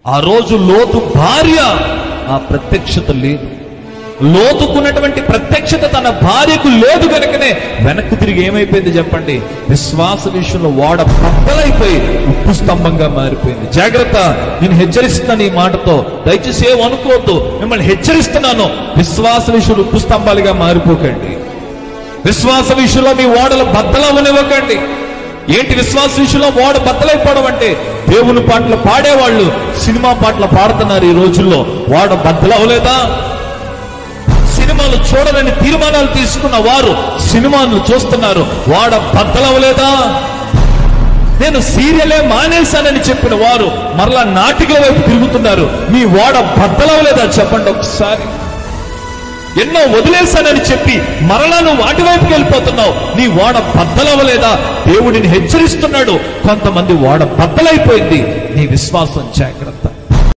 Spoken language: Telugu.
ఆ రోజు లోతు భార్య ఆ ప్రత్యక్షత లేదు లోతుకున్నటువంటి ప్రత్యక్షత తన భార్యకు లేదు కనుకనే వెనక్కి తిరిగి ఏమైపోయింది చెప్పండి విశ్వాస విషయంలో వాడ బద్దలైపోయి ఉప్పు స్తంభంగా మారిపోయింది జాగ్రత్త నేను హెచ్చరిస్తున్నాను ఈ మాటతో దయచేసి ఏం అనుకోవద్దు మిమ్మల్ని హెచ్చరిస్తున్నాను విశ్వాస విషయంలో ఉప్పు స్తంభాలుగా మారిపోకండి విశ్వాస విషయంలో మీ ఓడలు బద్దలవనివ్వకండి ఏంటి విశ్వాస విషయంలో ఓడ బద్దలైపోవడం అంటే దేవుని పాటలు పాడేవాళ్ళు సినిమా పాటలు పాడుతున్నారు ఈ రోజుల్లో ఓడ బద్దలవలేదా సినిమాలు చూడలని తీర్మానాలు తీసుకున్న వారు సినిమాను చూస్తున్నారు వాడ బద్దలవలేదా నేను సీరియలే మానేశానని చెప్పిన వారు మరలా నాటికల వైపు తిరుగుతున్నారు మీ వాడ బద్దలవలేదా చెప్పండి ఒకసారి ఎన్నో వదిలేశానని చెప్పి మరలా నువ్వు వాటి వైపుకి వెళ్ళిపోతున్నావు నీ వాడ బద్దలవలేదా దేవుడిని హెచ్చరిస్తున్నాడు కొంతమంది వాడ బద్దలైపోయింది నీ విశ్వాసం జాగ్రత్త